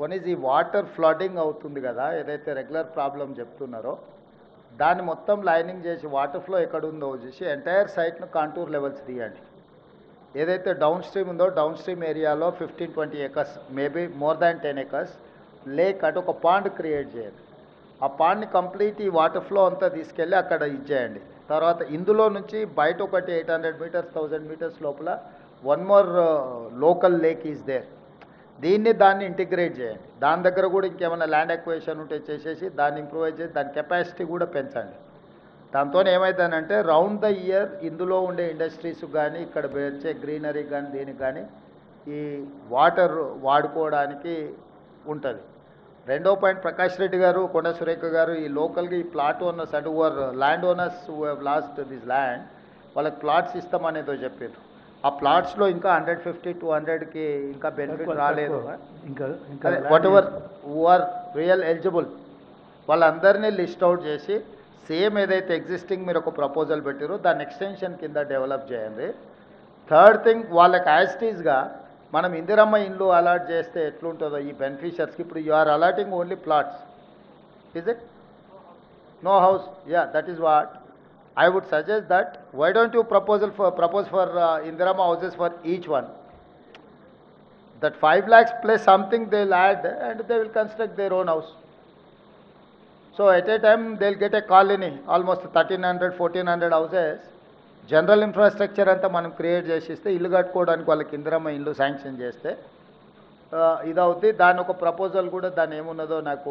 One is ఈ water flooding అవుతుంది కదా ఏదైతే రెగ్యులర్ ప్రాబ్లం చెప్తున్నారో దాన్ని మొత్తం లైనింగ్ చేసి వాటర్ ఫ్లో ఎక్కడ ఉందో చూసి ఎంటైర్ సైట్ను కాంటూర్ లెవెల్స్ తీయండి ఏదైతే డౌన్ స్ట్రీమ్ ఉందో డౌన్ స్ట్రీమ్ ఏరియాలో fifteen twenty acres maybe more than ten acres lake అటు ఒక పాండ్ క్రియేట్ చేయండి ఆ పాండ్ని కంప్లీట్ ఈ వాటర్ ఫ్లో అంతా తీసుకెళ్ళి అక్కడ ఇచ్చేయండి తర్వాత ఇందులో నుంచి బయట ఒకటి eight hundred metres thousand metres లోపల one more local lake is there దీన్ని దాన్ని ఇంటిగ్రేట్ చేయండి దాని దగ్గర కూడా ఇంకేమైనా ల్యాండ్ ఎక్వేషన్ ఉంటే చేసేసి దాన్ని ఇంప్రూవైజ్ చేసి దాని కెపాసిటీ కూడా పెంచండి దాంతో ఏమవుతుందంటే రౌండ్ ద ఇయర్ ఇందులో ఉండే ఇండస్ట్రీస్ కానీ ఇక్కడ వచ్చే గ్రీనరీ కానీ దీనికి కానీ ఈ వాటర్ వాడుకోవడానికి ఉంటుంది రెండో పాయింట్ ప్రకాష్ రెడ్డి గారు కొండ సురేఖ గారు ఈ లోకల్గా ఈ ప్లాట్ ఓనర్స్ అంటే over land owners who have lost this land వాళ్ళకి ప్లాట్స్ ఇస్తామనేదో చెప్పారు ఆ ప్లాట్స్లో ఇంకా హండ్రెడ్ ఫిఫ్టీ టూ హండ్రెడ్కి ఇంకా బెనిఫిట్ రాలేదు ఇంకా ఇంకా whatever who are real eligible వాళ్ళందరినీ లిస్ట్ అవుట్ చేసి సేమ్ ఏదైతే ఎగ్జిస్టింగ్ మీరు ఒక ప్రపోజల్ పెట్టారో దాన్ని ఎక్స్టెన్షన్ కింద డెవలప్ చేయండి థర్డ్ థింగ్ వాళ్ళకి యాజిటీస్గా మనం ఇందిరమ్మ ఇండ్లు అలాట్ చేస్తే ఎట్లుంటుందో ఈ బెనిఫిషియర్స్కి ఇప్పుడు you are allotting only plots is it no house yeah that is what I would suggest that why don't you proposal for propose for Indiramma houses for each one that 5 lakhs plus something they'll add and they will construct their own house. So at a time they'll get a colony, almost 1300, 1400 houses. General infrastructure అంతా మనం create చేసిస్తే ఇల్లు కట్టుకోవడానికి వాళ్ళకి ఇందిరమ్మ ఇల్లు sanction చేస్తే ఆ, ఇదవుద్ది దాని ఒక ప్రపోజల్ కూడా దాని ఏమున్నదో నాకు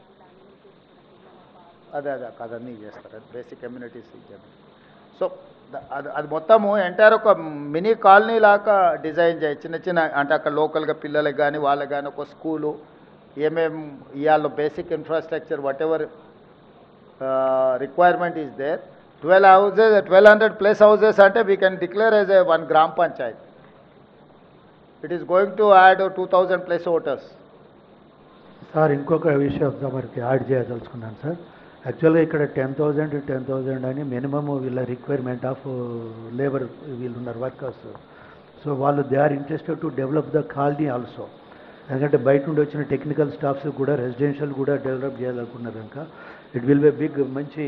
అదే అదే అదన్నీ చేస్తారు అది బేసిక్ కమ్యూనిటీస్ సో ద- అది అది మొత్తము ఎంటైర్ ఒక మినీ కాలనీ లాగా డిజైన్ చేయి చిన్న చిన్న అంటే అక్కడ లోకల్గా పిల్లలకి కానీ వాళ్ళకి కానీ ఒక స్కూలు ఏమేం ఇవాళ basic infrastructure whatever requirement is there twelve houses twelve hundred plus houses అంటే we can declare as a one gram panchayat it is going to add two thousand plus voters sir ఇంకొక విషయం మరికి యాడ్ చేయదలుచుకున్నాను sir యాక్చువల్గా ఇక్కడ ten thousand ten thousand అని minimum వీళ్ళ requirement of labour వీళ్ళు ఉన్నారు వర్కర్స్ సో వాళ్ళు they are interested to develop the colony also ఎందుకంటే బయట నుండి వచ్చిన టెక్నికల్ స్టాఫ్స్ కూడా రెసిడెన్షియల్ కూడా డెవలప్ చేయాలనుకున్నారు కనుక ఇట్ విల్ బి బిగ్ మంచి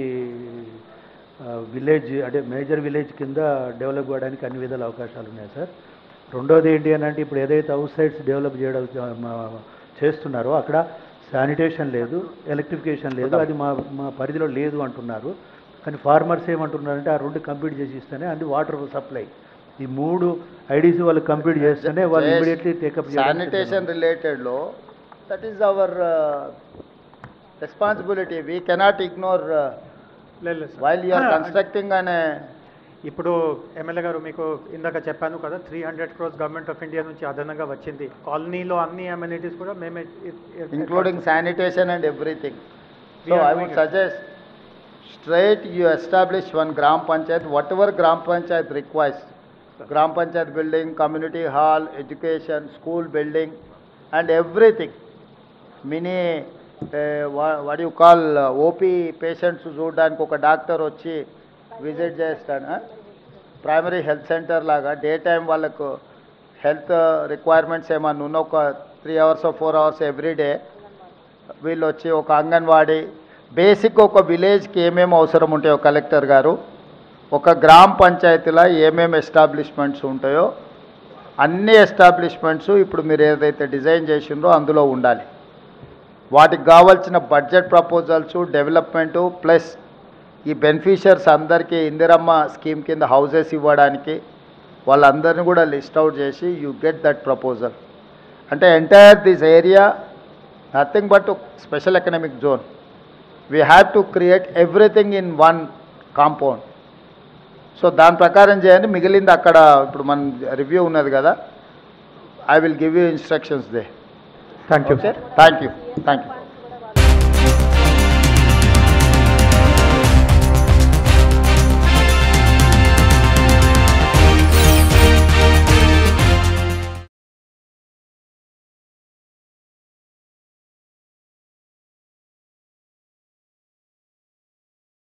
విలేజ్ అంటే మేజర్ విలేజ్ కింద డెవలప్ అవ్వడానికి అన్ని విధాల అవకాశాలు ఉన్నాయి సార్ రెండోది ఏంటి అని అంటే ఇప్పుడు ఏదైతే అవుట్ సైడ్స్ డెవలప్ చేయడం మా- చేస్తున్నారో అక్కడ శానిటేషన్ లేదు ఎలక్ట్రిఫికేషన్ లేదు అది మా మా పరిధిలో లేదు అంటున్నారు కానీ ఫార్మర్స్ ఏమంటున్నారంటే ఆ రెండు కంప్లీట్ చేసి ఇస్తేనే అది వాటర్ సప్లై ఈ మూడు ఐడీసీ వాళ్ళు కంప్లీట్ చేస్తేనే వాళ్ళు ఇమీడియట్లీ టేకప్ శానిటేషన్ రిలేటెడ్లో that is our responsibility we cannot ignore లేదు లేదు సార్. వైల్ యూఆర్ కన్స్ట్రక్టింగ్ అనే ఇప్పుడు ఎమ్మెల్యే గారు మీకు ఇందాక చెప్పాను కదా three hundred crores government of India నుంచి అదనంగా వచ్చింది కాలనీలో అన్ని అమ్యూనిటీస్ కూడా మేమే including sanitation and everything. We So are I doing would it. suggest, straight you establish one gram panchayat, whatever gram panchayat requires. Gram panchayat building, community hall, education, school building, and everything. Mini, uh, wha- what do you call, uh, OP patients చూడడానికి ఒక doctor వచ్చి visit చేస్తాడు primary health centre లాగా day time వాళ్ళకు health requirements ఏమన్నా ఉన్న ఒక three hours four hours every day వీళ్ళు వచ్చి ఒక అంగన్వాడీ బేసిక్ ఒక విలేజ్కి ఏమేమి అవసరం ఉంటాయో కలెక్టర్ గారు ఒక గ్రామ పంచాయతీలో ఏమేమి ఎస్టాబ్లిష్మెంట్స్ ఉంటాయో అన్ని ఎస్టాబ్లిష్మెంట్స్ ఇప్పుడు మీరు ఏదైతే డిజైన్ చేసిండ్రో అందులో ఉండాలి వాటికి కావాల్సిన బడ్జెట్ ప్రపోజల్స్ డెవలప్మెంటు ప్లస్ ఈ బెనిఫిషియర్స్ అందరికీ ఇందిరమ్మ స్కీమ్ కింద హౌసెస్ ఇవ్వడానికి వాళ్ళందరినీ కూడా లిస్ట్ అవుట్ చేసి యూ గెట్ దట్ ప్రపోజల్ అంటే entire this area nothing but special economic zone we have to create everything in one compound so దాని ప్రకారం చేయండి మిగిలింది అక్కడ ఇప్పుడు మన రివ్యూ ఉన్నది కదా I will give you instructions they thank you okay thank you thank you